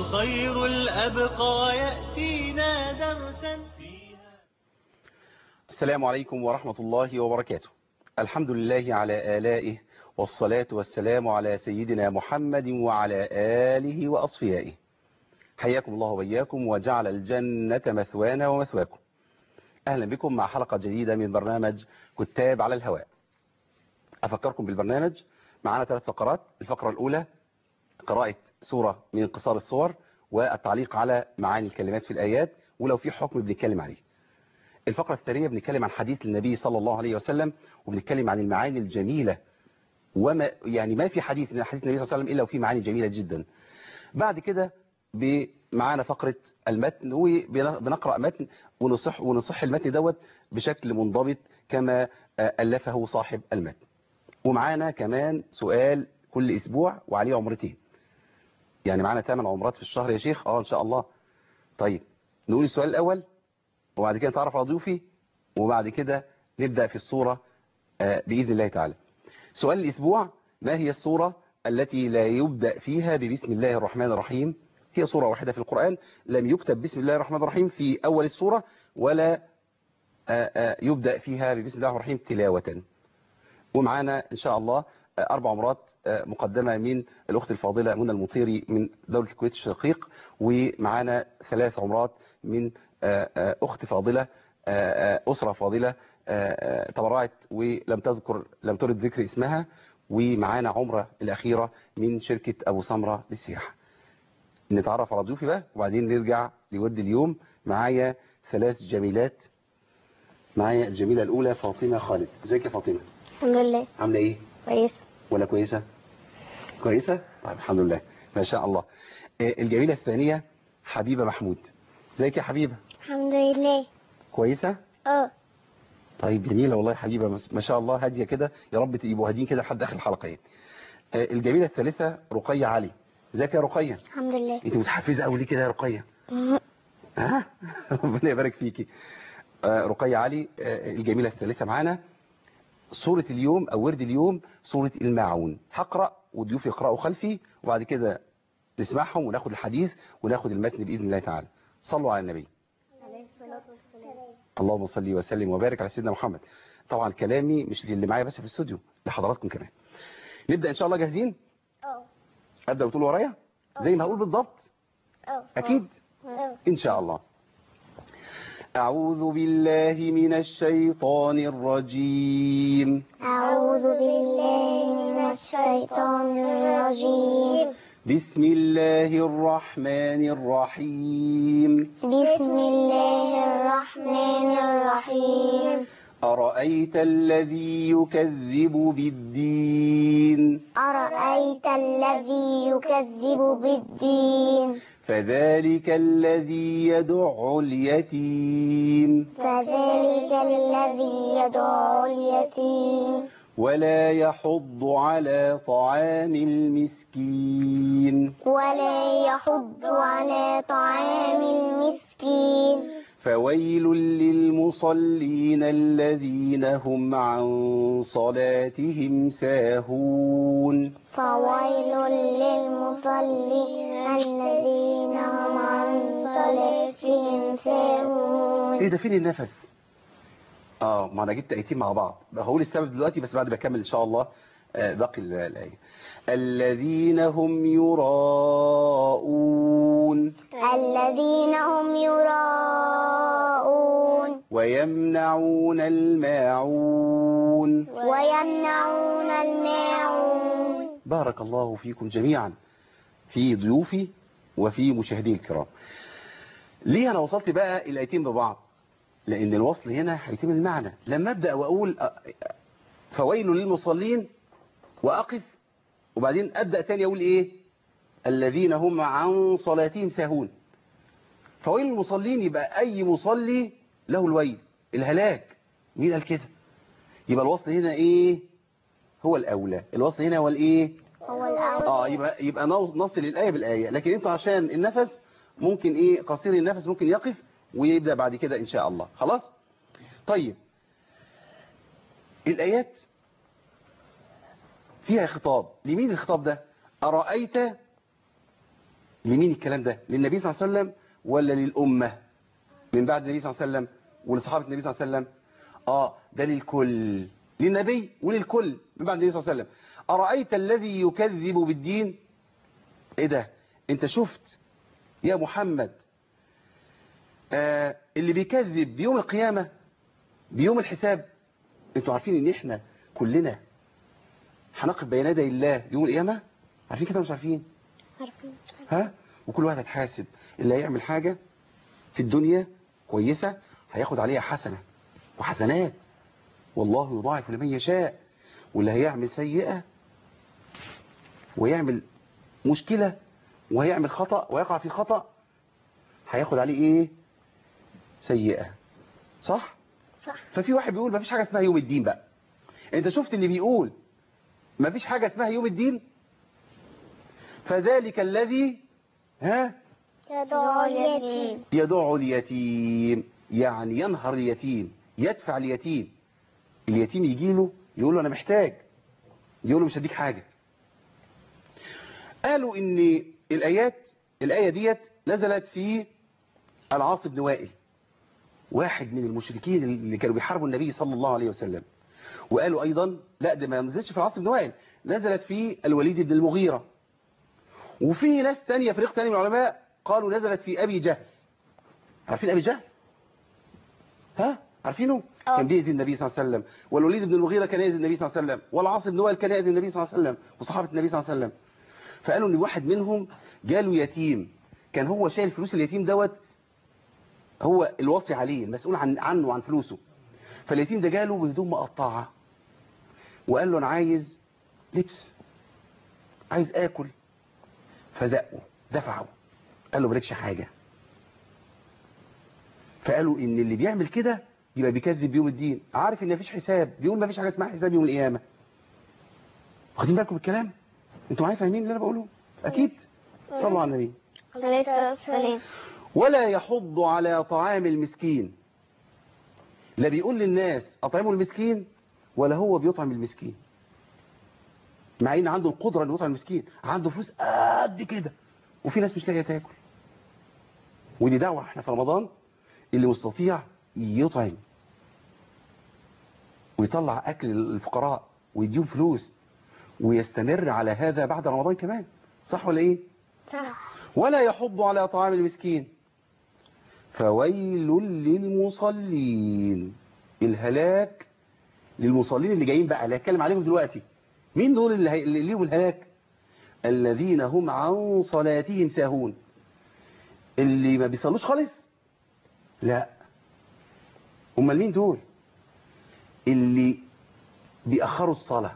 والخير الأبقى يأتينا درسا فيها السلام عليكم ورحمة الله وبركاته الحمد لله على آلائه والصلاة والسلام على سيدنا محمد وعلى آله وأصفيائه حياكم الله وإياكم وجعل الجنة مثوانا ومثواكم أهلا بكم مع حلقة جديدة من برنامج كتاب على الهواء أفكركم بالبرنامج معنا ثلاث فقرات الفقرة الأولى قراءة سورة من قصار الصور والتعليق على معاني الكلمات في الآيات ولو في حكم بنتكلم عليه الفقرة الثانية بنتكلم عن حديث النبي صلى الله عليه وسلم وبنتكلم عن المعاني الجميلة وما يعني ما في حديث من حديث النبي صلى الله عليه وسلم إلا وفيه معاني جميلة جدا بعد كده معانا فقرة المتن وبنقرأ متن ونصح, ونصح المتن دوت بشكل منضبط كما ألفه صاحب المتن ومعانا كمان سؤال كل أسبوع وعليه عمرتين يعني معانا 8 عمرات في الشهر يا شيخ اه ان شاء الله طيب نقول السؤال الأول وبعد كده نتعرف على ضيوفي وبعد كده نبدأ في الصورة بإذن الله تعالى سؤال الأسبوع ما هي الصورة التي لا يبدأ فيها ببسم الله الرحمن الرحيم هي صورة واحدة في القرآن لم يكتب بسم الله الرحمن الرحيم في أول الصورة ولا يبدأ فيها ببسم الله الرحمن الرحيم تلاوة ومعانا إن شاء الله أربع عمرات مقدمة من الأخت الفاضلة منى المطيري من دولة الكويت الشقيق ومعانا ثلاث عمرات من أخت فاضلة أسرة فاضلة تبرعت ولم تذكر لم ترد ذكر اسمها ومعانا عمرة الأخيرة من شركة أبو سمرة للسياحة نتعرف على ضيوفي بقى وبعدين نرجع لورد اليوم معايا ثلاث جميلات معايا الجميلة الأولى فاطمة خالد ازيك يا فاطمة الحمد لله عاملة ايه كويس ولا كويسة كويسة طيب الحمد لله ما شاء الله الجميلة الثانية حبيبة محمود ازيك يا حبيبة الحمد لله كويسة اه طيب جميلة والله يا حبيبة ما شاء الله هادية كده يا رب تبقوا هاديين كده لحد اخر الحلقة الجميلة الثالثة رقية علي ازيك يا رقية الحمد لله انت متحفزة قوي ليه كده يا رقية ها ربنا يبارك فيكي رقية علي الجميلة الثالثة معانا سورة اليوم او ورد اليوم سورة الماعون هقرأ وضيوف يقرأوا خلفي وبعد كده نسمعهم وناخد الحديث وناخد المتن بإذن الله تعالى صلوا على النبي عليه الصلاة والسلام اللهم صل وسلم وبارك على سيدنا محمد طبعا كلامي مش للي معايا بس في الاستوديو لحضراتكم كمان نبدأ ان شاء الله جاهزين اه ابدأ وتقول ورايا زي ما هقول بالضبط اه اكيد اه ان شاء الله أعوذ بالله من الشيطان الرجيم أعوذ بالله من الشيطان الرجيم بسم الله الرحمن الرحيم بسم الله الرحمن الرحيم أرأيت الذي يكذب بالدين أرأيت الذي يكذب بالدين فذلك الذي يدع اليتيم فذلك الذي يدعو اليتيم ولا يحض على طعام المسكين ولا يحض على طعام المسكين فويل للمصلين الذين هم عن صلاتهم ساهون فويل للمصلين الذين هم عن صلاتهم ساهون ايه ده فين النفس اه ما انا جبت ايتين مع بعض هقول السبب دلوقتي بس بعد ما اكمل ان شاء الله آه باقي ال- الايه الذين هم يراءون الذين هم يراءون ويمنعون الماعون ويمنعون الماعون بارك الله فيكم جميعا في ضيوفي وفي مشاهدي الكرام ليه انا وصلت بقى الايتين ببعض لان الوصل هنا هيتم المعنى لما ابدا واقول أ- فويل للمصلين واقف وبعدين ابدا تاني اقول ايه الذين هم عن صلاتهم ساهون فويل المصلين يبقى اي مصلي له الويل الهلاك مين قال كده يبقى الوصل هنا ايه هو الاولى الوصل هنا هو الايه هو الأول اه يبقى يبقى نوص- نصل الايه بالايه لكن انتوا عشان النفس ممكن ايه قصير النفس ممكن يقف ويبدا بعد كده ان شاء الله خلاص طيب الايات فيها خطاب لمين الخطاب ده ارايت لمين الكلام ده للنبي صلى الله عليه وسلم ولا للأمة من بعد النبي صلى الله عليه وسلم ولصحابة النبي صلى الله عليه وسلم اه ده للكل للنبي وللكل من بعد النبي صلى الله عليه وسلم أرأيت الذي يكذب بالدين ايه ده انت شفت يا محمد آه اللي بيكذب بيوم القيامة بيوم الحساب انتوا عارفين ان احنا كلنا هنقف بين يدي الله يوم القيامة عارفين كده ولا مش عارفين عارفين ها وكل واحد هيتحاسب اللي هيعمل حاجة في الدنيا كويسة هياخد عليها حسنة وحسنات والله يضاعف لمن يشاء واللي هيعمل سيئة ويعمل مشكلة وهيعمل خطأ ويقع في خطأ هياخد عليه ايه سيئة صح صح ففي واحد بيقول مفيش حاجة اسمها يوم الدين بقى انت شفت اللي بيقول مفيش حاجة اسمها يوم الدين فذلك الذي ها يدعو اليتيم يدع اليتيم يعني ينهر اليتيم يدفع اليتيم اليتيم يجي له يقول له انا محتاج يقول له مش هديك حاجة قالوا ان الايات الايه ديت نزلت في العاص بن وائل واحد من المشركين اللي كانوا بيحاربوا النبي صلى الله عليه وسلم وقالوا ايضا لا ده ما نزلتش في العاص بن وائل نزلت في الوليد بن المغيرة وفي ناس تانية فريق تاني من العلماء قالوا نزلت في ابي جهل عارفين ابي جهل ها عارفينه آه. كان بيأذي النبي صلى الله عليه وسلم والوليد بن المغيرة كان يأذي النبي صلى الله عليه وسلم والعاص بن وائل كان يأذي النبي صلى الله عليه وسلم وصحابة النبي صلى الله عليه وسلم فقالوا ان واحد منهم جاله يتيم كان هو شايل فلوس اليتيم دوت هو الوصي عليه المسؤول عن عنه وعن فلوسه فاليتيم ده جاله بهدوم مقطعه وقال له انا عايز لبس عايز اكل فزقه دفعه قال له مالكش حاجه فقالوا ان اللي بيعمل كده يبقى بيكذب بيوم الدين عارف ان مفيش حساب بيقول مفيش حاجه اسمها حساب يوم القيامه واخدين بالكم بالكلام انتوا معايا فاهمين اللي انا بقوله اكيد صلوا على النبي عليه الصلاة والسلام ولا يحض على طعام المسكين لا بيقول للناس اطعموا المسكين ولا هو بيطعم المسكين مع ان عنده القدره انه يطعم المسكين عنده فلوس قد كده وفي ناس مش لاقيه تاكل ودي دعوه احنا في رمضان اللي مستطيع يطعم ويطلع اكل الفقراء ويديهم فلوس ويستمر على هذا بعد رمضان كمان صح ولا ايه صح ولا يحض على طعام المسكين فويل للمصلين الهلاك للمصلين اللي جايين بقى اللي هتكلم عليهم دلوقتي مين دول اللي, هي... اللي ليهم الهلاك الذين هم عن صلاتهم ساهون اللي ما بيصلوش خالص لا امال مين دول اللي بيأخروا الصلاة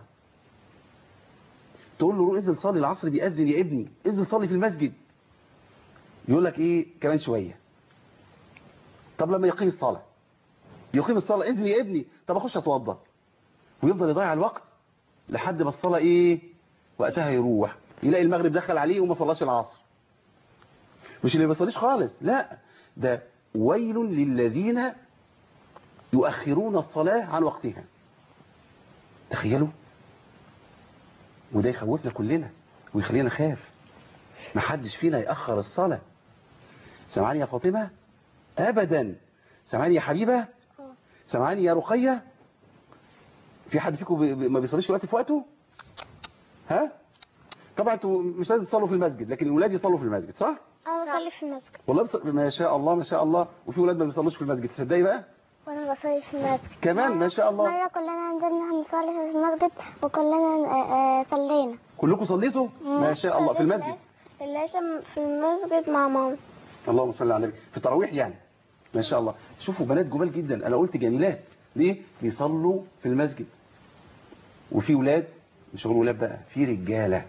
تقول له روح انزل صلي العصر بيأذن يا ابني انزل صلي في المسجد يقول لك ايه كمان شوية طب لما يقيم الصلاة يقيم الصلاة انزل يا ابني طب اخش اتوضى ويفضل يضيع الوقت لحد ما الصلاة ايه وقتها يروح يلاقي المغرب دخل عليه وما صلاش العصر مش اللي ما بيصليش خالص لا ده ويل للذين يؤخرون الصلاة عن وقتها تخيلوا وده يخوفنا كلنا ويخلينا نخاف ما حدش فينا يأخر الصلاة سمعني يا فاطمة أبدا سمعني يا حبيبة سمعني يا رقية في حد فيكم بي- بي- ما بيصليش وقت في وقته ها طبعا انتوا مش لازم تصلوا في المسجد لكن الولاد يصلوا في المسجد صح أنا بصلي في المسجد والله بص... ما شاء الله ما شاء الله وفي ولاد ما بيصلوش في المسجد تصدقي بقى وأنا بصلي في المسجد كمان ما شاء الله مرة كلنا نزلنا نصلي في المسجد وكلنا آه، آه، صلينا كلكم صليتوا ما شاء الله في المسجد العشاء في المسجد مع ماما اللهم صل على النبي في التراويح يعني ما شاء الله شوفوا بنات جمال جدا انا قلت جميلات ليه بيصلوا في المسجد وفي ولاد مش هقول ولاد بقى في رجاله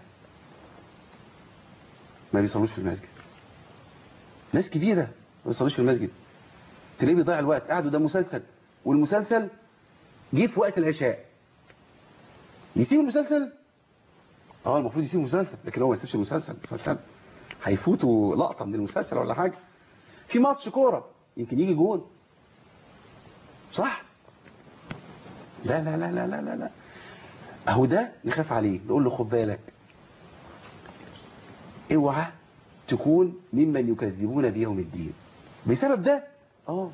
ما بيصلوش في المسجد ناس كبيره ما بيصلوش في المسجد تلاقيه بيضيع الوقت قاعد قدام مسلسل والمسلسل جه في وقت العشاء يسيب المسلسل اه المفروض يسيب المسلسل لكن هو ما يسيبش المسلسل المسلسل هيفوتوا لقطة من المسلسل ولا حاجة في ماتش كورة يمكن يجي جون صح لا لا لا لا لا لا لا اهو ده نخاف عليه نقول له خد بالك اوعى تكون ممن يكذبون بيوم الدين بسبب ده اه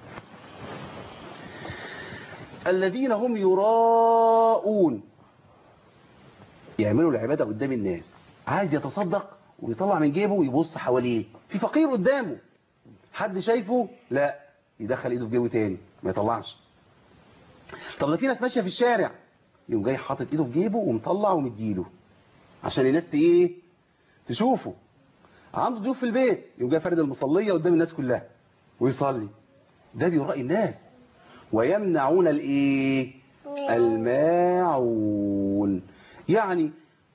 الذين هم يراءون يعملوا العبادة قدام الناس عايز يتصدق ويطلع من جيبه ويبص حواليه في فقير قدامه حد شايفه لا يدخل ايده في جيبه تاني ما يطلعش طب ده في ناس ماشيه في الشارع يقوم جاي حاطط ايده في جيبه ومطلع ومديله عشان الناس ت- ايه تشوفه عنده ضيوف في البيت يقوم جاي فارد المصليه قدام الناس كلها ويصلي ده بيرائي الناس ويمنعون الايه الماعون يعني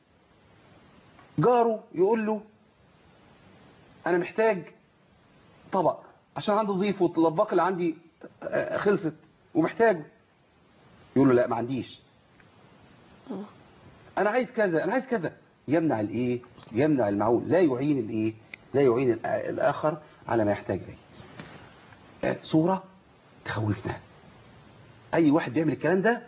جاره يقول له انا محتاج طبق عشان عندي ضيف والطباق اللي عندي آه، خلصت ومحتاج يقول له لا ما عنديش انا عايز كذا انا عايز كذا يمنع الايه يمنع المعون لا يعين الايه لا يعين الآ- الاخر على ما يحتاج اليه آه، صورة تخوفنا اي واحد بيعمل الكلام ده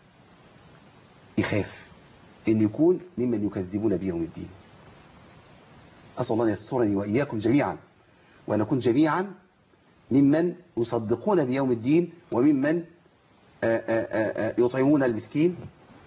يخاف ان يكون ممن يكذبون بيوم الدين اسال الله ان يسترني واياكم جميعا وان نكون جميعا ممن يصدقون بيوم الدين وممن آه، آه، آه، آه، يطعمون المسكين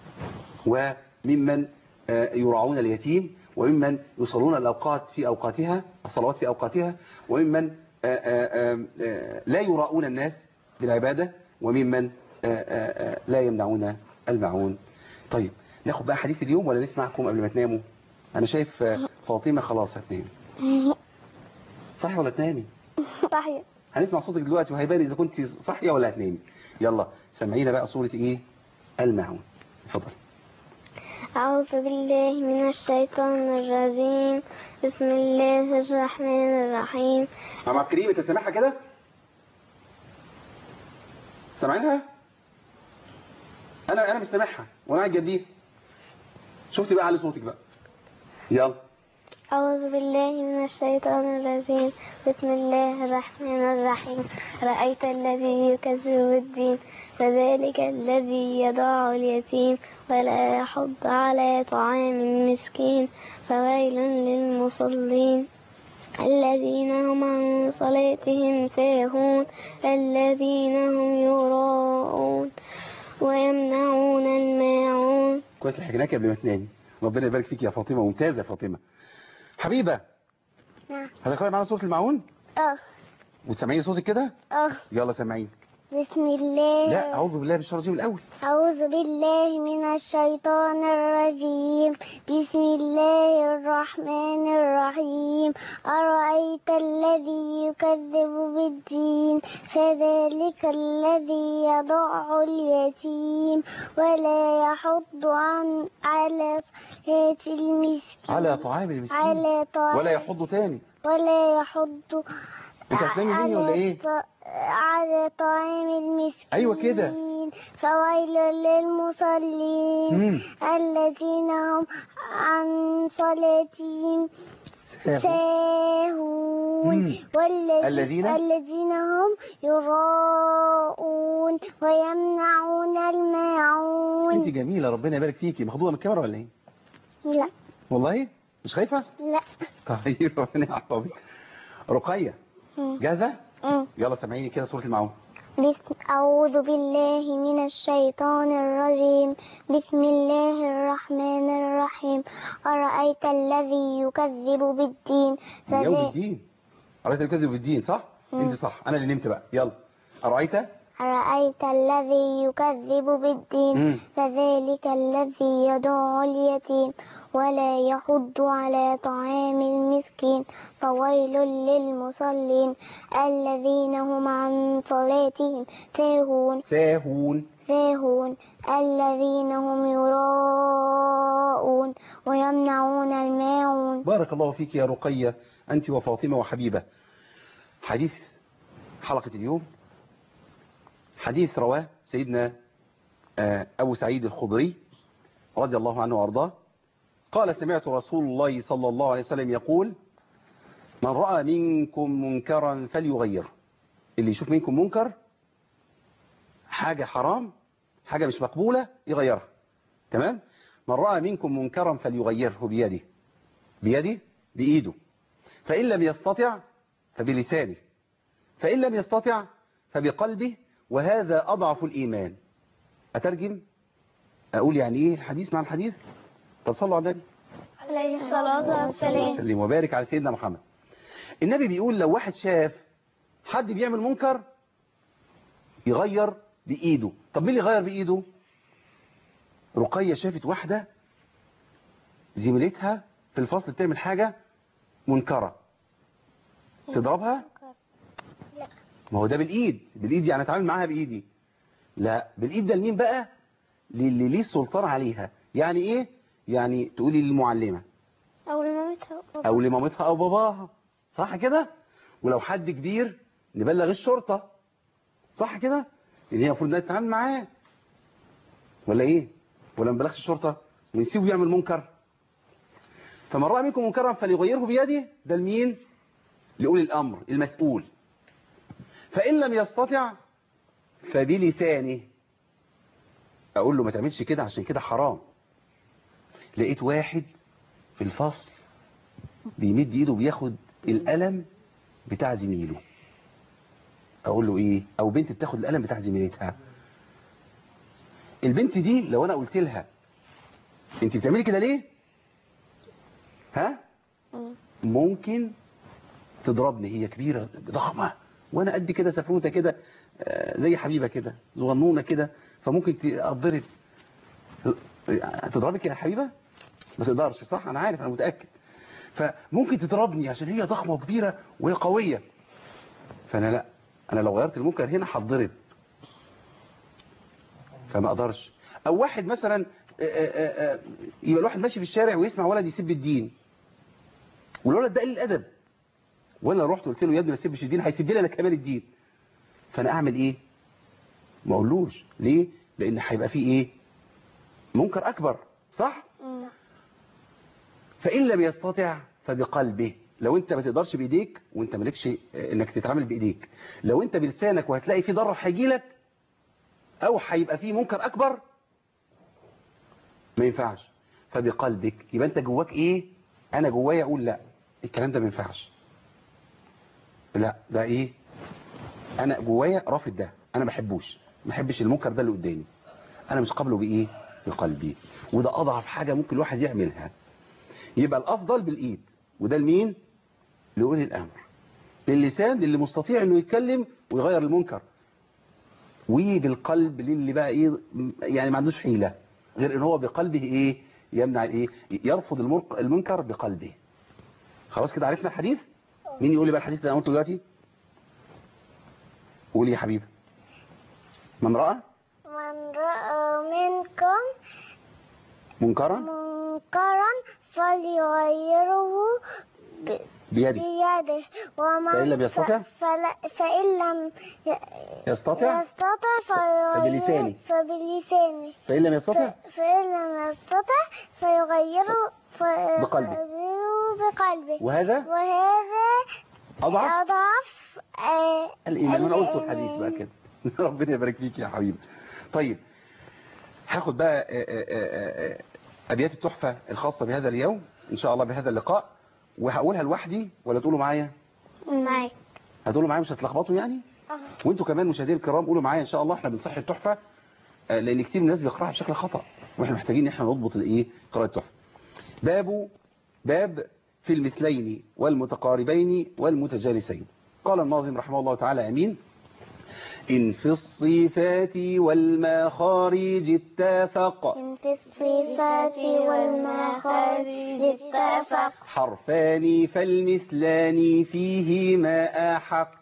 وممن آه، يراعون اليتيم وممن يصلون الأوقات في أوقاتها الصلوات في أوقاتها وممن آه، آه، آه، آه، لا يراؤون الناس بالعبادة وممن آه، آه، آه، لا يمنعون المعون طيب ناخد بقى حديث اليوم ولا نسمعكم قبل ما تناموا أنا شايف آه، فاطمة خلاص هتنام صحي ولا تنامي صحيح هنسمع صوتك دلوقتي وهيبان إذا كنت صحية ولا هتنامي يلا سمعينا بقى صورة إيه المعون اتفضل أعوذ بالله من الشيطان الرجيم بسم الله الرحمن الرحيم ماما كريم انت سامعها كده سامعينها انا انا مش سامعها وانا قاعد جنبيها شفتي بقى على صوتك بقى يلا أعوذ بالله من الشيطان الرجيم بسم الله الرحمن الرحيم رأيت الذي يكذب بالدين فذلك الذي يضع اليتيم ولا يحض على طعام المسكين فويل للمصلين الذين هم عن صلاتهم ساهون الذين هم يراءون ويمنعون الماعون كويس اللي حكيناك قبل ما تنامي ربنا يبارك فيك يا فاطمه ممتازه يا فاطمه حبيبه نعم هتقراي معانا صوره المعون اه وتسمعيني صوتك كده اه يلا سامعين بسم الله لا اعوذ بالله من الشيطان الرجيم الاول أعوذ بالله من الشيطان الرجيم بسم الله الرحمن الرحيم أرأيت الذي يكذب بالدين فذلك الذي يضع اليتيم ولا يحض عن على صلاة المسكين على طعام المسكين على طعام ولا يحض تاني ولا يحض انت هتنامي مني ولا على ايه ط- على طعام المسكين أيوة كده. فويل للمصلين مم. الذين هم عن صلاتهم ساهو. ساهون مم. والذي- الذين؟ الذين هم يراءون ويمنعون الماعون انت جميله ربنا يبارك فيكي مخضوضه من الكاميرا ولا ايه لا والله مش خايفه لا طيب ربنا يحفظك رقيه مم. جاهزه مم. يلا سامعيني كده سوره المعون بسم أعوذ بالله من الشيطان الرجيم بسم الله الرحمن الرحيم أرأيت الذي يكذب بالدين يوم فذا- الدين قريت الكذب بالدين صح مم. انت صح انا اللي نمت بقى يلا ارايت أرأيت الذي يكذب بالدين مم. فذلك الذي يدع اليتيم ولا يحض على طعام المسكين فويل للمصلين الذين هم عن صلاتهم ساهون ساهون ساهون الذين هم يراءون ويمنعون الماعون بارك الله فيك يا رقية أنت وفاطمة وحبيبة حديث حلقة اليوم حديث رواه سيدنا آه، أبو سعيد الخضري رضي الله عنه وأرضاه قال سمعت رسول الله صلى الله عليه وسلم يقول من رأى منكم منكرا فليغير اللي يشوف منكم منكر حاجة حرام حاجة مش مقبولة يغيرها تمام من رأى منكم منكرا فليغيره بيده بيده بإيده فإن لم يستطع فبلسانه فإن لم يستطع فبقلبه وهذا أضعف الإيمان أترجم أقول يعني إيه الحديث مع الحديث تصلوا على النبي عليه الصلاة والسلام وسلم وبارك على سيدنا محمد النبي بيقول لو واحد شاف حد بيعمل منكر يغير بإيده طب مين اللي يغير بإيده رقية شافت واحدة زميلتها في الفصل بتعمل حاجة منكرة تضربها لا ما هو ده بالإيد بالإيد يعني اتعامل معاها بإيدي لا بالإيد ده لمين بقى للي ليه السلطان عليها يعني إيه يعني تقولي للمعلمة أو لمامتها او لمامتها او باباها صح كده ولو حد كبير نبلغ الشرطة صح كده لان هي المفروض انها تتعامل معاه ولا ايه ولا ما نبلغش الشرطة ونسيبه يعمل منكر فمن رأى منكم منكرا فليغيره بيده ده لمين لأولي الأمر المسؤول فإن لم يستطع فبلسانه أقول له ما تعملش كده عشان كده حرام لقيت واحد في الفصل بيمد ايده بياخد القلم بتاع زميله اقول له ايه او بنت بتاخد القلم بتاع زميلتها البنت دي لو انا قلت لها انت بتعملي كده ليه ها ممكن تضربني هي كبيرة ضخمة وانا قد كده سفروتة كده آه، زي حبيبة كده صغنونة كده فممكن تقدرت تضربك يا حبيبة ما تقدرش صح انا عارف انا متأكد فممكن تضربني عشان هي ضخمة وكبيرة وهي قوية فانا لا انا لو غيرت المنكر هنا هتضرب فما اقدرش او واحد مثلا آه، آه، آه، يبقى الواحد ماشي في الشارع ويسمع ولد يسب الدين والولد ده قليل الادب وانا رحت قلت له يا ابني ما تسبش الدين هيسب لي انا كمان الدين فانا اعمل ايه ما اقولوش ليه لان هيبقى فيه ايه منكر اكبر صح فإن لم يستطع فبقلبه لو انت ما تقدرش بايديك وانت مالكش انك تتعامل بايديك لو انت بلسانك وهتلاقي في ضرر هيجي لك او هيبقى في منكر اكبر ما ينفعش فبقلبك يبقى انت جواك ايه انا جوايا اقول لا الكلام ده ما ينفعش لا ده ايه انا جوايا رافض ده انا ما بحبوش ما بحبش المنكر ده اللي قدامي انا مش قابله بايه بقلبي وده اضعف حاجه ممكن الواحد يعملها يبقى الافضل بالايد وده لمين لاولي الامر للسان للي مستطيع انه يتكلم ويغير المنكر وبالقلب للي بقى ايه يعني ما عندوش حيله غير ان هو بقلبه ايه يمنع ايه يرفض المرق- المنكر بقلبه خلاص كده عرفنا الحديث مين يقول لي بقى الحديث اللي انا قلته دلوقتي قولي يا حبيبي من راى من رأى منكم منكرا منكرا فليغيره ب- بيده بيده ومن فإن لم يستطع؟ ف- فلا- فإن لم ي- يستطع يستطع فيغيره فبلسانه. فبلسانه فإن لم يستطع ف- فإن لم يستطع فيغيره ف- بقلبه. فيغيره بقلبه وهذا وهذا أضعف أضعف آه، الإيمان أنا قلت الإيمان. الحديث بقى كده ربنا يبارك فيك يا حبيبي طيب هاخد بقى آه، آه، آه، آه، أبيات التحفة الخاصة بهذا اليوم إن شاء الله بهذا اللقاء وهقولها لوحدي ولا تقولوا معايا معاك هتقولوا معايا مش هتلخبطوا يعني وانتوا كمان مشاهدينا الكرام قولوا معايا ان شاء الله احنا بنصحي التحفه آه، لان كتير من الناس بيقراها بشكل خطا واحنا محتاجين ان احنا نضبط الايه قراءه التحفه باب باب في المثلين والمتقاربين والمتجالسين قال الناظم رحمه الله تعالى امين إن في الصفات والمخارج اتفق إن في الصفات والمخارج اتفق حرفان فالمثلان فيهما أحق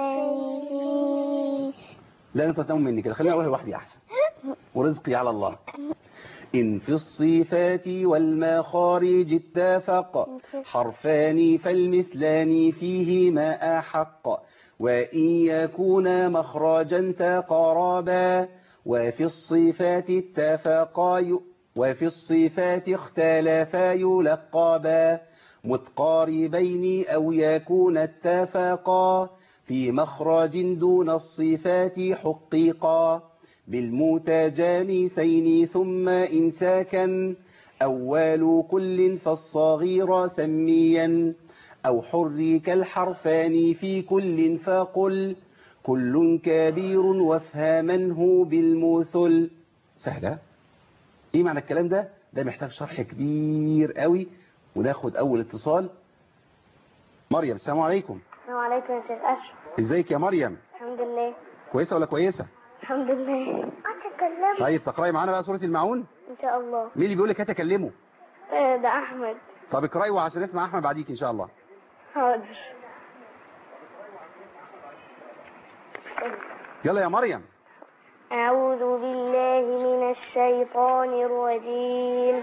حرفين لا انت تنوم مني كده خليني اقولها لوحدي احسن ورزقي على الله إن في الصفات والمخارج اتفق حرفان فالمثلان فيهما أحق وإن يكون مخرجا تقاربا وفي الصفات اتفقا ي- وفي الصفات اختلفا يلقبا متقاربين أو يكون اتفقا في مخرج دون الصفات حقيقا بالمتجانسين ثم إنساكا أول كل فالصغير سميا أو حرك الحرفان في كل فقل كل كبير وافهاما هو بالمثل سهلة ايه معنى الكلام ده ده محتاج شرح كبير قوي وناخد اول اتصال مريم السلام عليكم السلام عليكم يا شيخ أشرف ازيك يا مريم الحمد لله كويسة ولا كويسة الحمد لله أتكلم طيب تقرأي معانا بقى سورة المعون إن شاء الله مين اللي بيقول لك هتكلمه آه، ده أحمد طب اقرأي وعشان نسمع احمد بعديك ان شاء الله حاضر يلا يا مريم أعوذ بالله من الشيطان الرجيم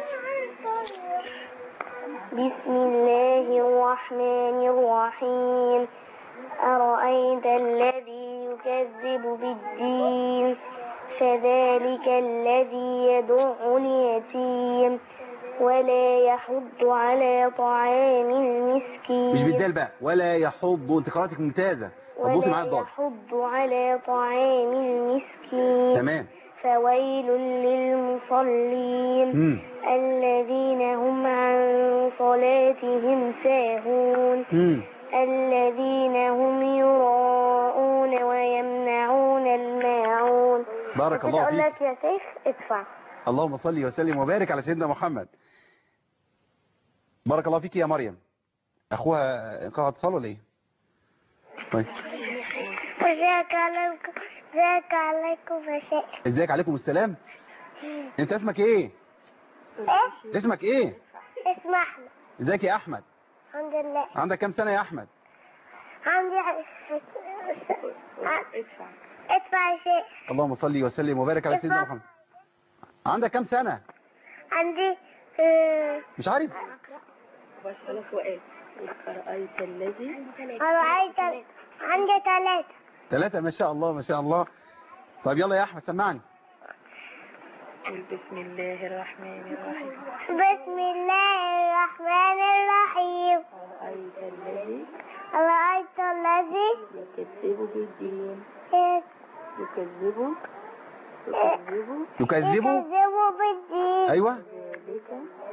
بسم الله الرحمن الرحيم أرأيت الذي يكذب بالدين فذلك الذي يدع اليتيم ولا يحض على طعام المسكين مش بالدال بقى ولا يحض انت قراءتك ممتازة اضبطي معايا ولا الضاد يحض على طعام المسكين تمام فويل للمصلين امم الذين هم عن صلاتهم ساهون امم الذين هم يراءون ويمنعون الماعون بارك الله أقول فيك لك يا شيخ ادفع اللهم صل وسلم وبارك على سيدنا محمد بارك الله فيك يا مريم اخوها انقطع اتصال ولا ايه طيب ازيك عليكم ازيك عليكم يا شيخ ازيك عليكم السلام انت اسمك ايه ايه اسمك ايه اسمع احمد ازيك يا احمد الحمد لله عندك كام سنة يا احمد عندي ادفع ادفع يا شيخ اللهم صل وسلم وبارك على سيدنا محمد عندك كام سنة عندي آه، مش عارف أرأيت الذي أرأيت عندي ثلاثة ثلاثة ما شاء الله ما شاء الله طيب يلا يا احمد سمعني قل بسم الله الرحمن الرحيم بسم الله الرحمن الرحيم أرأيت الذي أرأيت الذي يكذب بالدين يك- يكذب يكذب يكذبوا يكذب بالدين ايوه ذلك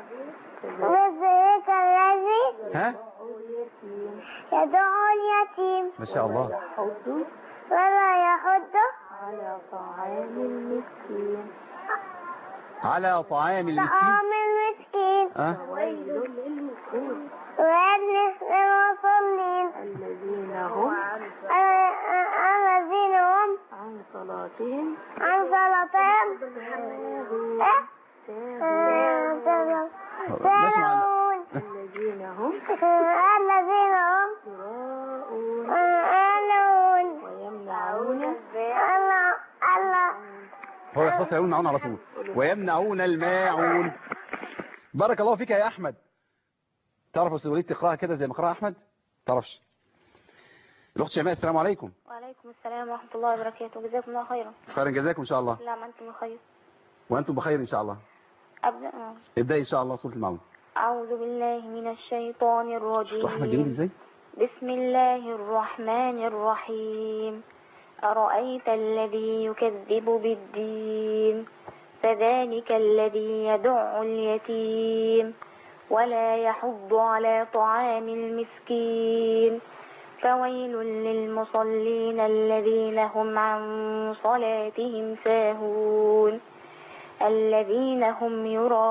وذلك الذي ها اليتيم يدعو اليتيم ما شاء الله يحض ولا يحض على طعام المسكين على طعام المسكين طعام المسكين ها ويل للمسكين ويجلس للمصلين الذين هم ال- الذين هم عن صلاتهم عن صلاتهم إيه؟ ساهون ماشي معانا ساهون الذين هم الذين هم يراءون آلون ويمنعون الله الله هو يختص يقول معون على طول ويمنعون الماعون بارك الله فيك يا احمد تعرف يا استاذ وليد تقراها كده زي ما قراها احمد تعرفش الاخت شيماء السلام عليكم وعليكم السلام ورحمة الله وبركاته جزاكم الله خيرا خيرا جزاكم ان شاء الله لا ما أنتم بخير وانتم بخير ان شاء الله أبدأ ابداي ان شاء الله سوره المعون أعوذ بالله من الشيطان شفتوا احمد جميل الرجيم ازاي بسم الله الرحمن الرحيم أرأيت الذي يكذب بالدين فذلك الذي يدع اليتيم ولا يحض على طعام المسكين فويل للمصلين الذين هم عن صلاتهم ساهون الذين هم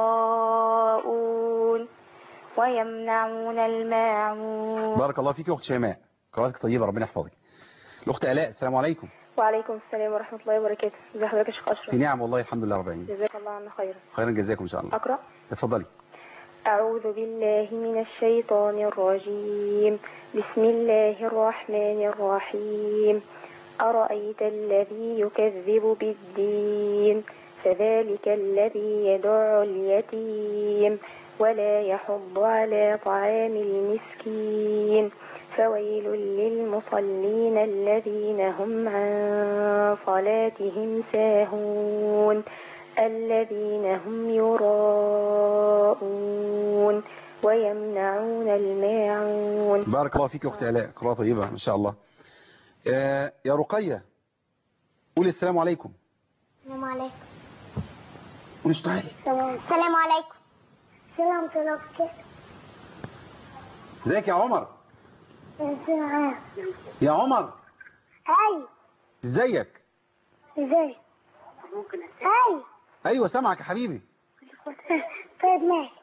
يراءون ويمنعون الماعون بارك الله فيك يا اخت شيماء قراءتك طيبه ربنا يحفظك الاخت الاء السلام عليكم وعليكم السلام ورحمة الله وبركاته ازي حضرتك يا شيخ في أشرف نعم والله الحمد لله رب العالمين جزاك الله عنا خيرا خيرا جزاكم ان شاء الله أقرأ اتفضلي أعوذ بالله من الشيطان الرجيم بسم الله الرحمن الرحيم أرأيت الذي يكذب بالدين فذلك الذي يدع اليتيم ولا يحض على طعام المسكين فويل للمصلين الذين هم عن صلاتهم ساهون الذين هم يراءون ويمنعون الماعون بارك الله فيك يا اخت الاء قراءه طيبه ما شاء الله آه يا رقيه قولي السلام عليكم السلام عليكم قولي صوت عالي السلام عليكم سلام عليكم ازيك يا عمر يا عمر هاي ازيك ازاي هاي ايوه سامعك يا حبيبي طيب ماشي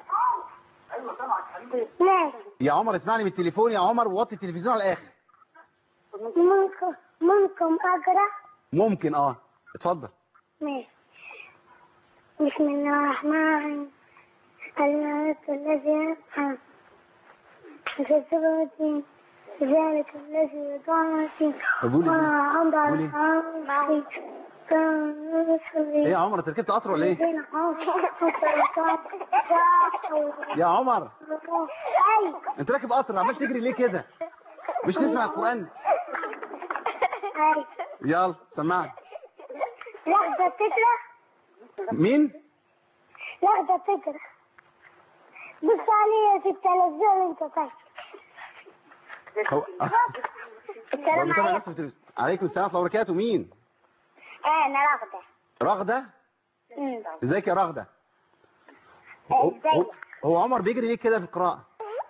ماشي يا عمر اسمعني من التليفون يا عمر ووطي التلفزيون على الاخر ممكن ممكن اقرا ممكن اه اتفضل ماشي بسم الله الرحمن الرحيم الذي أنعم في الدين ذلك الذي يدعو الدين طب قولي ولا عند قولي. الحرام كان ايه يا عمر انت ركبت قطر ولا ايه يا عمر اي انت راكب قطر عمال تجري ليه كده مش نسمع القران اي يلا سمعني لحظة تقرا مين لحظة تقرا بص عليا في التلفزيون انت طيب هو السلام بتابع عليكم نفسه في التلفزيون. عليكم السلام ورحمه الله وبركاته مين انا راغدة رغده أمم. ازيك يا رغده هو, ازيك هو, هو عمر بيجري ليه كده في القراءه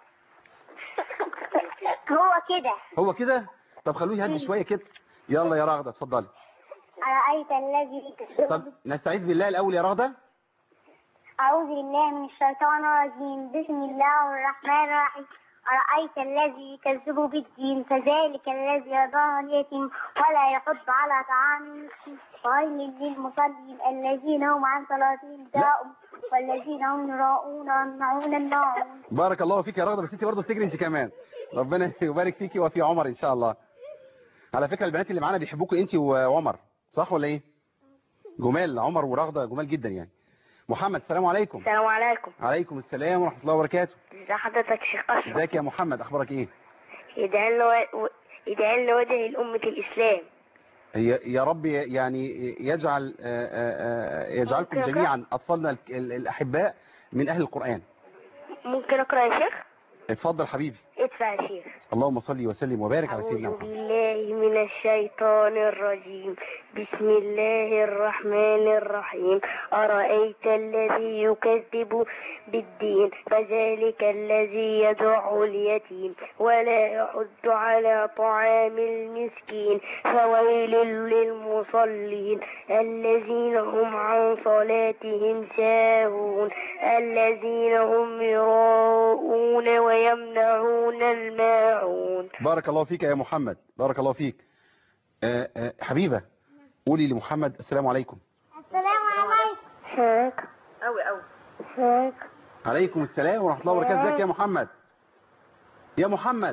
هو كده هو كده طب خلوه يهدي شويه كده يلا يا رغده اتفضلي أرأيت الذي طب نستعيذ بالله الاول يا رغده أعوذ بالله من الشيطان الرجيم بسم الله الرحمن الرحيم أرأيت الذي يكذب بالدين فذلك الذي يضع اليتيم ولا يحض على طعام المسكين ويل للمصلين الذين هم عن صلاتهم ساهون والذين هم يراءون ويمنعون الماعون بارك الله فيك يا رغده بس انت برضه بتجري انت كمان ربنا يبارك فيكي وفي عمر ان شاء الله على فكره البنات اللي معانا بيحبوكوا انت وعمر صح ولا ايه جمال عمر ورغده جمال جدا يعني محمد السلام عليكم السلام عليكم عليكم السلام ورحمه الله وبركاته ازي حضرتك شيخ اشرف ازيك يا محمد اخبارك ايه يدعي لنا يدعي لنا وجه لأمة الإسلام هي يا رب يعني يجعل آه، آه، آه، يجعلكم ممكن أقرأ؟ جميعا اطفالنا ال- ال- الاحباء من اهل القران ممكن أقرأ يا شيخ اتفضل حبيبي ادفع يا شيخ اللهم صل وسلم وبارك على سيدنا أعوذ محمد بالله من الشيطان الرجيم بسم الله الرحمن الرحيم أرأيت الذي يكذب بالدين فذلك الذي يدع اليتيم ولا يحض على طعام المسكين فويل للمصلين الذين هم عن صلاتهم ساهون الذين هم يراءون ويمنعون الماعون بارك الله فيك يا محمد بارك الله فيك آه، آه، حبيبه قولي لمحمد السلام عليكم السلام عليكم هيك قوي قوي هيك عليكم السلام ورحمه الله وبركاته ازيك يا محمد يا محمد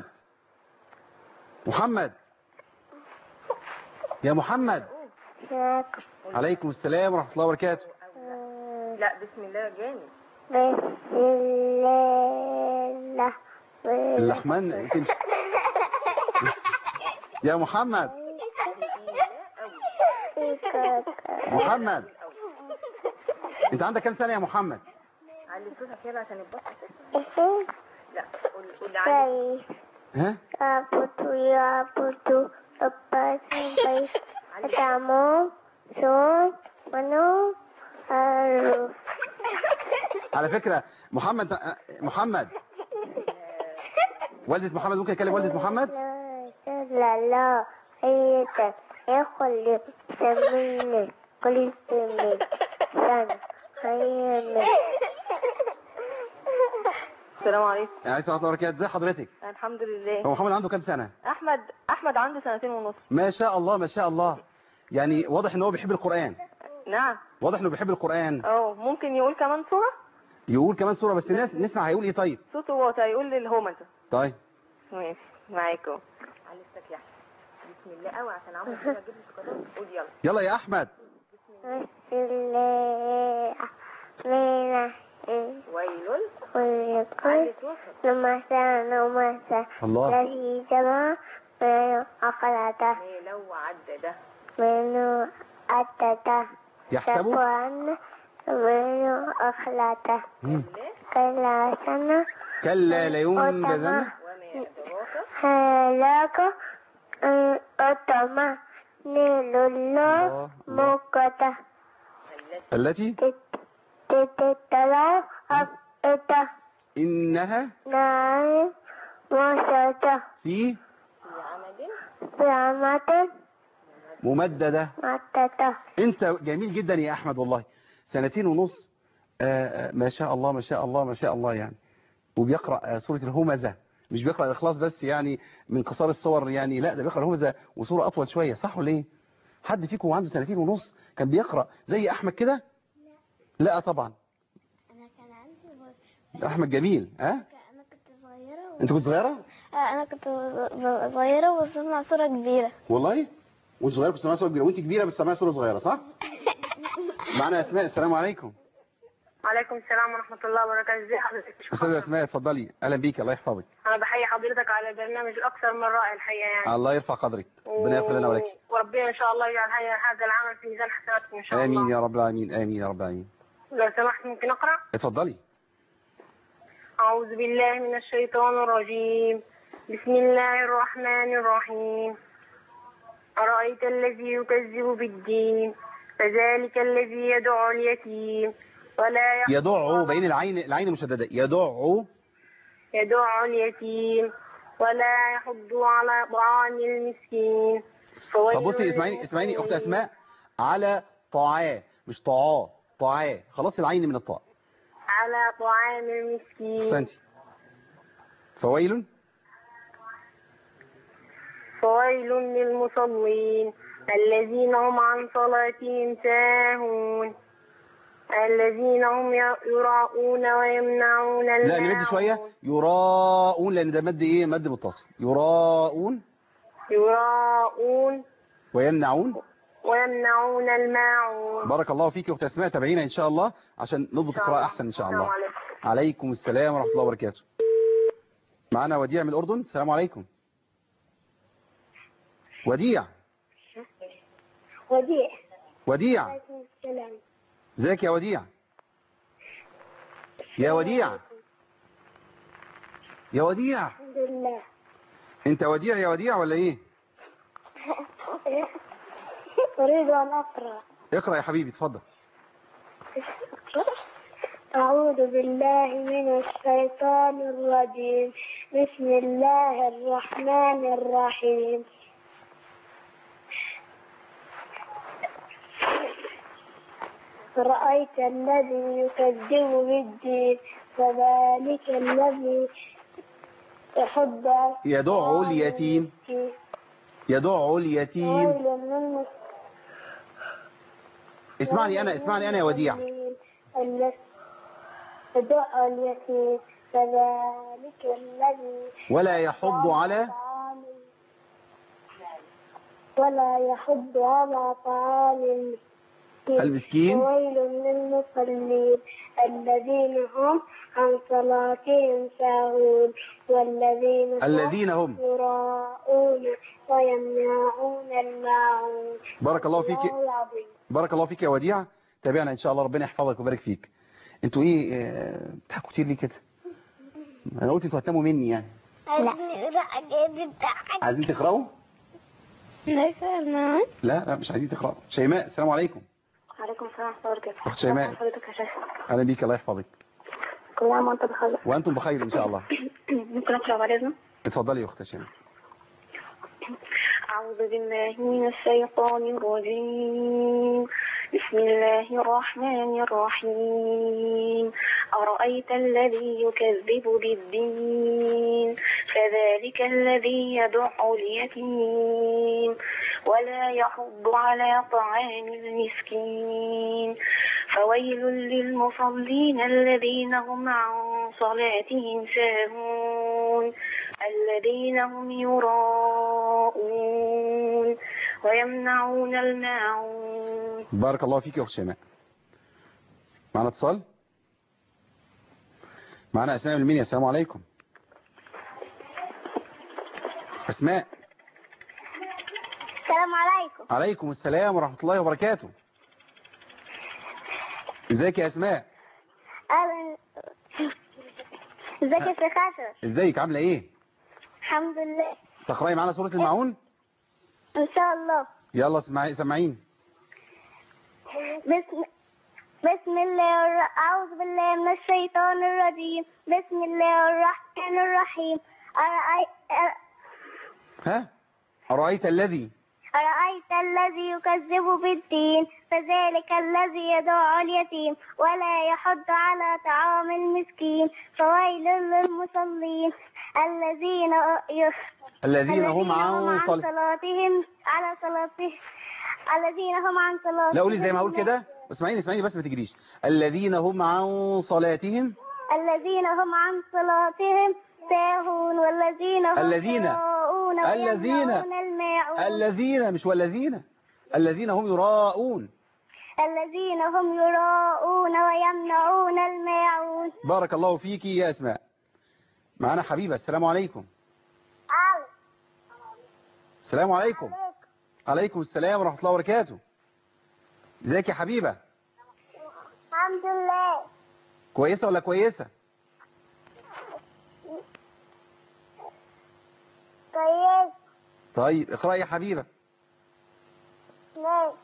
محمد يا محمد هيك عليكم السلام ورحمه الله وبركاته لا بسم الله جامد بسم الله اللحمان تمشي يا محمد محمد انت عندك كام سنه يا محمد علي صوتك كده عشان يتبسط لا قول قول علي ها Abutu ya abutu lepasin baik Kamu sun menu harus على فكره محمد آه، محمد والده محمد ممكن يكلم والده محمد Lalu Ayatan Ekholib Semini Kulisimi San Hayani السلام عليكم عليه الصلاه والبركاته ازي حضرتك الحمد لله هو محمد عنده كام سنه احمد احمد عنده سنتين ونص ما شاء الله ما شاء الله يعني واضح ان هو بيحب القران نعم واضح انه بيحب القران اه ممكن يقول كمان صورة يقول كمان سوره بس الناس نسمع هيقول ايه طيب صوته واطي يقول للهمزة طيب ماشي معاكم علي صوتك يا أحمد. بسم الله قوي عشان عمرو كده اجيب لي شوكولاته قول يلا يلا يا احمد Bismillah ويل Kulikul علي صوتك Numasa Numasa الله Lahi Jama Menu Akalata ما لو عدى ده Menu Atata يحسبه Sapuan Menu Akalata مم. Kala Sana كلا لينبذن وما أدراك Halaka Otama Nilullah Mukata التي Tititala Abita انها Naim مشاته في في عمة ممددة متته انت جميل جدا يا احمد والله سنتين ونص آه، آه، ما شاء الله ما شاء الله ما شاء الله يعني وبيقرأ آه، سورة الهمزة مش بيقرأ الإخلاص بس يعني من قصار الصور يعني لا ده بيقرأ الهمزة وصورة أطول شوية صح ولا ايه حد فيكم عنده سنتين ونص كان بيقرأ زي أحمد كده لا طبعا أنا كان عندي ده أحمد جميل ها أنا كنت صغيرة انت كنت صغيرة أنا كنت صغيرة وسمع صورة كبيرة والله وانت صغيرة كنت سامعها صورة كبيرة وانت كبيرة بتسمعها صورة صغيرة صح معنا أسماء السلام عليكم وعليكم السلام ورحمة الله وبركاته ازي حضرتك أستاذة أسماء اتفضلي أهلا بيك الله يحفظك أنا بحيي حضرتك على البرنامج الأكثر من رائع الحقيقة يعني الله يرفع قدرك ربنا يغفر لنا ولك وربنا إن شاء الله يجعل هذا هذا العمل في ميزان حسناتكم إن شاء الله آمين يا رب العالمين آمين يا رب العالمين لو سمحت ممكن أقرأ اتفضلي أعوذ بالله من الشيطان الرجيم بسم الله الرحمن الرحيم أرأيت الذي يكذب بالدين فذلك الذي يدعو اليتيم ولا يحض يدع بين العين العين مشددة يدع يدعو اليتيم ولا يحض على طعام المسكين طب بصي اسمعيني اسمعيني اخت اسماء على طاعاه مش طاعاه طاعاه خلاص العين من الطاء على طعام المسكين احسنتي فويل فويل للمصلين الذين هم عن صلاتهم ساهون الذين هم يراءون ويمنعون لا نمد الماعون شوية يراءون لان ده مد ايه مد متصل يراءون يراءون ويمنعون ويمنعون الماعون بارك الله فيك يا اخت اسماء تابعينا ان شاء الله عشان نضبط القراءة احسن ان شاء الله السلام عليكم. عليكم السلام ورحمة الله وبركاته معنا وديع من الأردن السلام عليكم وديع وديع وديع عليكم السلام ازيك يا وديع يا وديع يا وديع الحمد لله انت وديع يا وديع ولا ايه أريد أن أقرأ اقرأ يا حبيبي اتفضل أعوذ بالله من الشيطان الرجيم بسم الله الرحمن الرحيم رأيت الذي يكذب بالدين فذلك الذي يحب يدع اليتيم يدع اليتيم ويل للمس- اسمعني انا اسمعني انا يا وديع الذي يدع اليتيم فذلك الذي ولا يحض على طعام ولا يحض على طعام المسكين المسكين ويل للمصلين الذين هم عن صلاتهم ساهون والذين هم الذين هم يراءون ويمنعون الماعون بارك الله فيك الله العظيم بارك الله فيك يا وديع تابعنا ان شاء الله ربنا يحفظك ويبارك فيك انتوا ايه آه، بتضحكوا كتير ليه كده انا قلت انتوا هتناموا مني يعني عايزين تقراوا لا لا لا لا مش عايزين تقراوا شيماء السلام عليكم وعليكم السلام ورحمة الله وبركاته أخت شيماء. حضرتك يا شيخ اهلا بيك الله يحفظك كل عام وأنت بخير وانتم بخير ان شاء الله ممكن أقرأ بعد إذنك اتفضلي يا اخت شيماء أعوذ بالله من الشيطان الرجيم بسم الله الرحمن الرحيم أرأيت الذي يكذب بالدين فذلك الذي يدع اليتيم ولا يحض على طعام المسكين فويل للمصلين الذين هم عن صلاتهم ساهون الذين هم يراءون ويمنعون الماعون بارك الله فيك يا اخت شيماء معنا اتصال معنا اسماء من المنيا السلام عليكم اسماء السلام عليكم عليكم السلام ورحمة الله وبركاته ازيك يا اسماء أهلا ازيك يا شيخ أشرف ازيك عاملة ايه الحمد لله تقرأي معانا سورة المعون إن شاء الله يلا سمعي سمعين بسم بسم الله الر... أعوذ بالله من الشيطان الرجيم بسم الله الرحمن الرحيم أرأيت, ها أرأيت الذي أرأيت الذي يكذب بالدين فذلك الذي يدعو اليتيم ولا يحض على طعام المسكين فويل للمصلين الذين يخ- الذين هم عن صلاة صلاتهم على صلاتهم الذين هم عن صلاتهم لا قولي زي ما أقول كده اسمعيني اسمعيني بس ما تجريش الذين هم عن صلاتهم الذين هم عن صلاتهم ساهون والذين هم الذين- يراءون الذين- ويمنعون الماعون الذين مش والذين الذين هم يراءون الذين هم يراءون ويمنعون الماعون بارك الله فيك يا أسماء معنا حبيبة السلام عليكم السلام عليكم عليكم السلام ورحمة الله وبركاته ازيك يا حبيبة الحمد لله كويسة ولا كويسة كويس طيب اقرأي يا حبيبة ماشي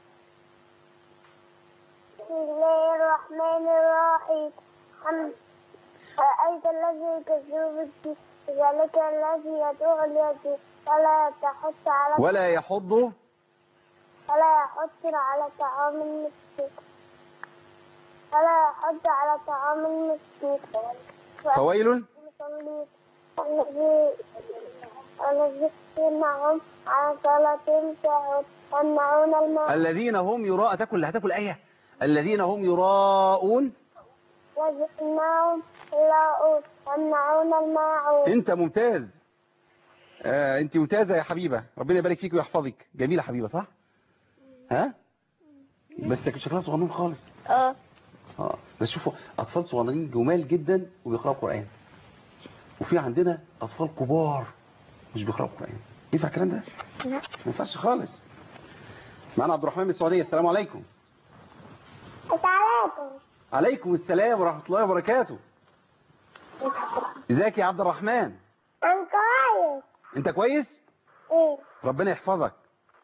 بسم الله الرحمن الرحيم حمد رأيت الذي يكذب بالدين ذلك الذي يدعو اليتيم ولا تحث على ولا يحض ولا يحض على طعام المسكين ولا يحض على طعام المسكين فويل المصلين الذي الذي يمنعهم عن صلاتهم ساهون يمنعون الماء الذين هم يراء تاكل هتاكل آية الذين هم يراءون يمنعهم يراءون يمنعون الماعون انت ممتاز آه انت ممتازة يا حبيبة ربنا يبارك فيك ويحفظك جميلة حبيبة صح ها بس شكلها صغنون خالص اه اه بس شوفوا اطفال صغيرين جمال جدا وبيقراوا قرآن وفي عندنا اطفال كبار مش بيقراوا قرآن ينفع الكلام ده لا ما ينفعش خالص معنا عبد الرحمن من السعودية السلام عليكم عليكم عليكم السلام ورحمة الله وبركاته ازيك يا عبد الرحمن أنا كويس انت كويس إيه ربنا يحفظك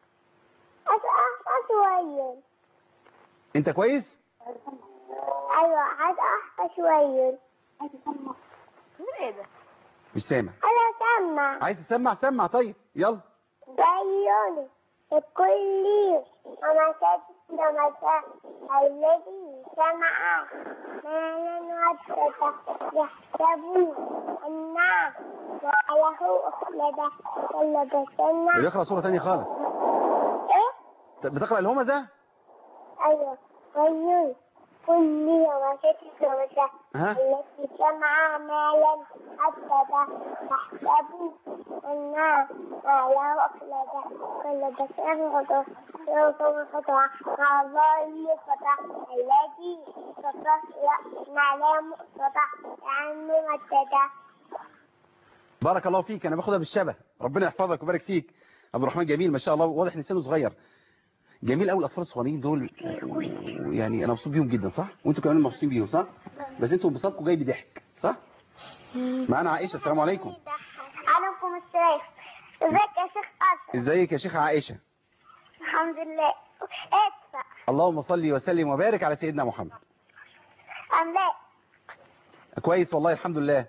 أصحى شوية انت كويس أيوة عايز أصحى شوية ايه ده مش سامع أنا سامع عايز تسمع سمع طيب يلا بيوني الكل أنا كاتب رمضان الذي سمع مالا واتتا يحسبون أنا وله أخلده ولبسنا بيقرأ صورة تانية خالص إيه؟ بتقرأ الهمزة أيوة ويل كل يوم كاتب رمضان ها التي جمع مالا حتى تحسبوا أنها ماله أخلده كل بشر خطأ يوم خطأ مع الله خطأ الذي خطأ نعلم خطأ يعني متدا بارك الله فيك انا باخدها بالشبه ربنا يحفظك ويبارك فيك عبد الرحمن جميل ما شاء الله واضح ان سنه صغير جميل قوي الاطفال الصغيرين دول يعني انا مبسوط بيهم جدا صح وانتوا كمان مبسوطين بيهم صح بس انتوا انبساطكم جاي بضحك صح معانا عائشه السلام عليكم عليكم السلام ازيك يا شيخ أشرف ازيك يا شيخ عائشه الحمد لله ادفع اللهم صل وسلم وبارك على سيدنا محمد أملاك كويس والله الحمد لله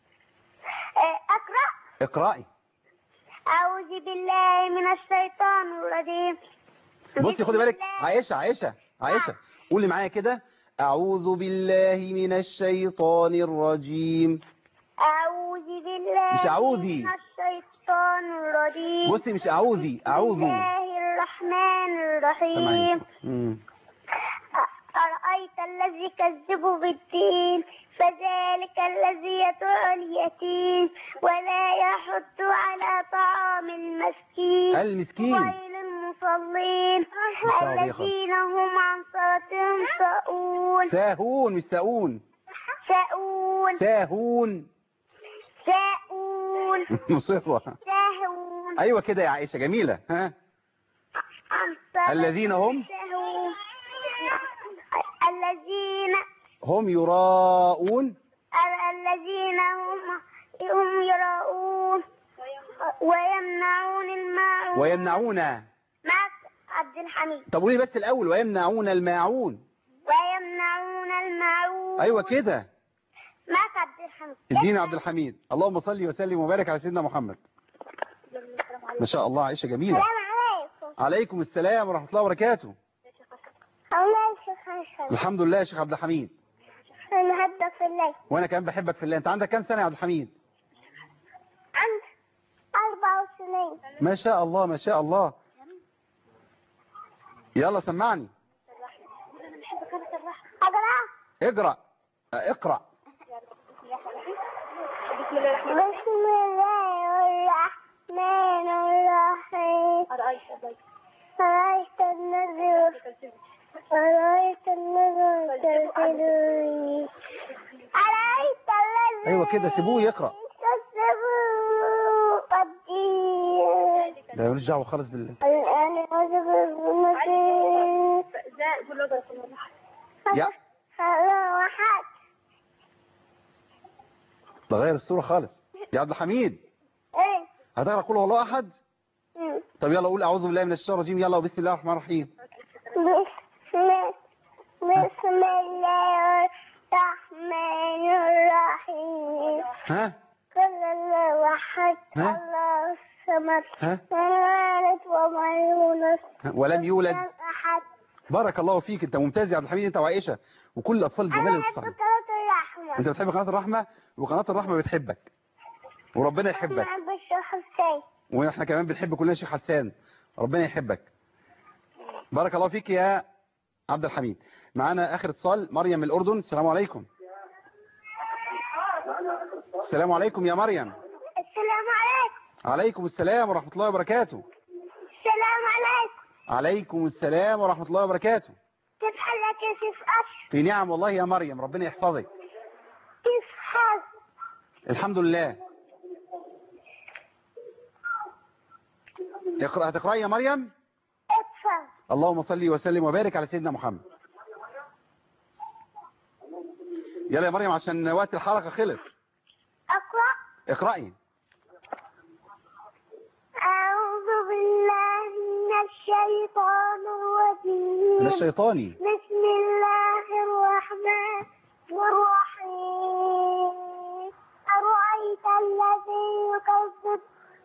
أقرأ اقرأي أعوذ بالله من الشيطان الرجيم بصي خدي بالك بسم الله. عائشه عائشه عائشه قولي معايا كده اعوذ بالله من الشيطان الرجيم أعوذ بالله مش أعوذي. من الشيطان الرجيم بصي مش اعوذي اعوذ بسم الله الرحمن سامعين الرحيم مم. أ- أرأيت الذي يكذب بالدين فذلك الذي يدعو اليتيم ولا يحض على طعام المسكين المسكين غير المصلين صعب يا خالص. الذين هم عن صلاتهم ساؤون ساهون مش ساؤون ساؤون ساهون ساؤون مصرة ساهون ايوه كده يا عائشة جميلة ها عن صلاتهم الذين هم ساهون الذين هم يراءون الذين هم هم يراؤون ويمنعون الماعون ويمنعون معك عبد الحميد طب قولي بس الاول ويمنعون الماعون ويمنعون الماعون ايوه كده معك عبد الحميد الحميد ادينا عبد الحميد اللهم صل وسلم وبارك على سيدنا محمد ما شاء الله عائشة جميلة السلام عليكم عليكم السلام ورحمة الله وبركاته الله يشفيك حسن الحمد لله يا شيخ عبد الحميد أنا هبدأ في الليل وانا كمان بحبك في الله انت عندك كام سنة يا عبد الحميد عند أربع سنين ما شاء الله ما شاء الله يلا سمعني أقرأ اقرأ اه، اقرأ بسم الله الرحمن الرحيم أرأيت النذر أرأيت النذر تلتلوني أرأيت الذي ايوه كده سيبوه يقرأ كذبوا قدير ده ملوش دعوة خالص بالله الآن أجب المسير يا هذا واحد ده غير الصورة خالص يا عبد الحميد إيه هتقرأ قول هو الله احد مم. طب يلا قول اعوذ بالله من الشيطان الرجيم يلا وبسم الله الرحمن الرحيم بسم بسم الله الرحمن الرحيم ها قل الله أحد ها؟ الله الصمد ها؟ لم يلد ولم يولد ها؟ ولم يولد لم أحد بارك الله فيك انت ممتاز يا عبد الحميد انت وعائشة وكل الاطفال الجمال أنا اللي بحب بتصحى قناة الرحمة انت بتحب قناة الرحمة وقناة الرحمة بتحبك وربنا أنا يحبك بحب الشيخ حسين واحنا كمان بنحب كلنا شيخ حسان ربنا يحبك بارك الله فيك يا عبد الحميد معانا اخر اتصال مريم من الاردن السلام عليكم السلام عليكم يا مريم السلام عليكم عليكم السلام ورحمة الله وبركاته السلام عليكم عليكم السلام ورحمة الله وبركاته كيف حالك يا سيف أشرف في نعم والله يا مريم ربنا يحفظك كيف حالك الحمد لله اقرأ هتقرأي يا مريم ادفع اللهم صل وسلم وبارك على سيدنا محمد يلا يا مريم عشان وقت الحلقة خلص أقرأ اقرأي أعوذ بالله من الشيطان الرجيم من الشيطاني بسم الله الرحمن الرحيم أرأيت الذي يكذب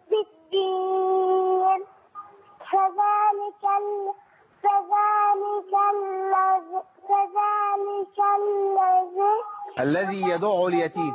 بالدين فذلك ال... فذلك الذي فذلك الذي الذي يدعو اليتيم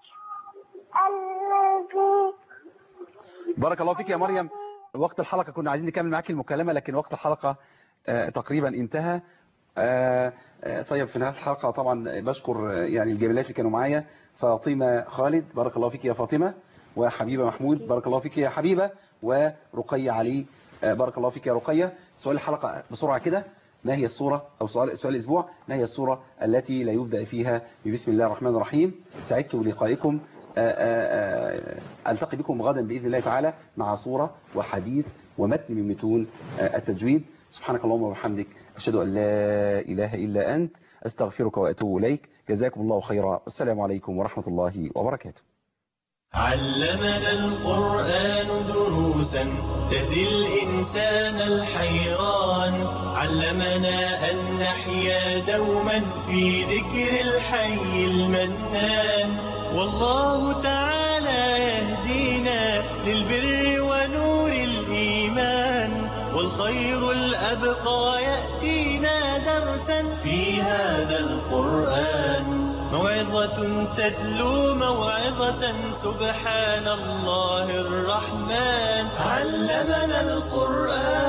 الذي بارك الله فيك يا مريم وقت الحلقة كنا عايزين نكمل معاك المكالمة لكن وقت الحلقة آه، تقريبا انتهى آه، آه، طيب في نهاية الحلقة طبعا بشكر آه، يعني الجميلات اللي كانوا معايا فاطمة خالد بارك الله فيك يا فاطمة وحبيبة محمود بارك الله فيك يا حبيبة ورقية علي آه، بارك الله فيك يا رقية سؤال الحلقة بسرعة كده ما هي الصورة أو سؤال سؤال الأسبوع ما هي الصورة التي لا يبدأ فيها ببسم الله الرحمن الرحيم سعدت بلقائكم آه، آه، آه، ألتقي بكم غدا بإذن الله تعالى مع صورة وحديث ومتن من متون آه، التجويد سبحانك اللهم وبحمدك أشهد أن لا إله إلا أنت أستغفرك وأتوب إليك جزاكم الله خيرا السلام عليكم ورحمة الله وبركاته علمنا القرآن دروسا تهدي الإنسان الحيران علمنا أن نحيا دوما في ذكر الحي المنان والله تعالى يهدينا للبر ونور الإيمان والخير الأبقى يأتينا درسا في هذا القرآن موعظة تتلو موعظة سبحان الله الرحمن علمنا القرآن